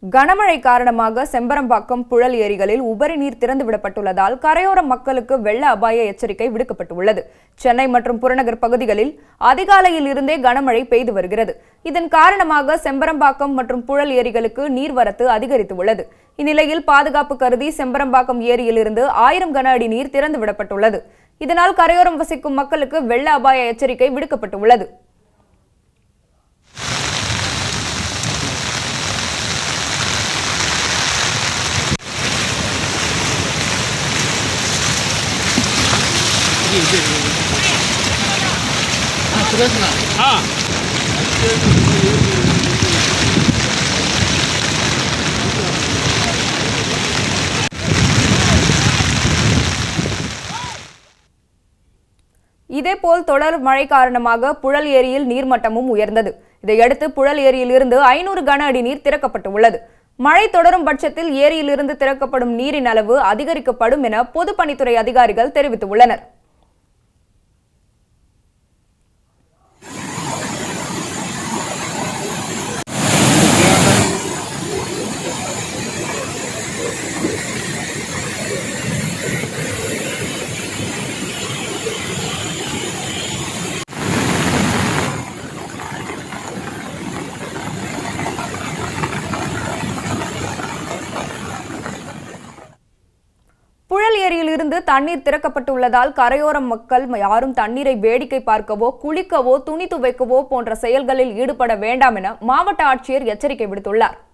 கனமழை காரணமாக செம்பரம்பாக்கம் புழல் ஏரிகளில் உபரி நீர் திறந்துவிடப்பட்டுள்ளதால் கரையோர மக்களுக்கு வெள்ள அபாய எச்சரிக்கை விடுக்கப்பட்டுள்ளது சென்னை மற்றும் புறநகர் பகுதிகளில் அதிகாலையில் இருந்தே கனமழை பெய்து வருகிறது இதன் காரணமாக செம்பரம்பாக்கம் மற்றும் புழல் ஏரிகளுக்கு நீர்வரத்து அதிகரித்து உள்ளது இந்நிலையில் பாதுகாப்பு கருதி செம்பரம்பாக்கம் ஏரியிலிருந்து ஆயிரம் கன அடி நீர் திறந்துவிடப்பட்டுள்ளது இதனால் கரையோரம் வசிக்கும் மக்களுக்கு வெள்ள அபாய எச்சரிக்கை விடுக்கப்பட்டுள்ளது 아. இதேபோல் தொடர் மழை காரணமாக புழல் ஏரியில் நீர்மட்டமும் உயர்ந்தது இதையடுத்து புழல் ஏரியிலிருந்து ஐநூறு கன அடி நீர் திறக்கப்பட்டு உள்ளது மழை தொடரும் பட்சத்தில் ஏரியிலிருந்து திறக்கப்படும் நீரின் அளவு அதிகரிக்கப்படும் என பொதுப்பணித்துறை அதிகாரிகள் தெரிவித்துள்ளனர் புழல் ஏரியில் இருந்து தண்ணீர் திறக்கப்பட்டுள்ளதால் கரையோர மக்கள் யாரும் தண்ணீரை வேடிக்கை பார்க்கவோ குளிக்கவோ துணி துவைக்கவோ போன்ற செயல்களில் ஈடுபட வேண்டாம் என மாவட்ட ஆட்சியர் எச்சரிக்கை விடுத்துள்ளார்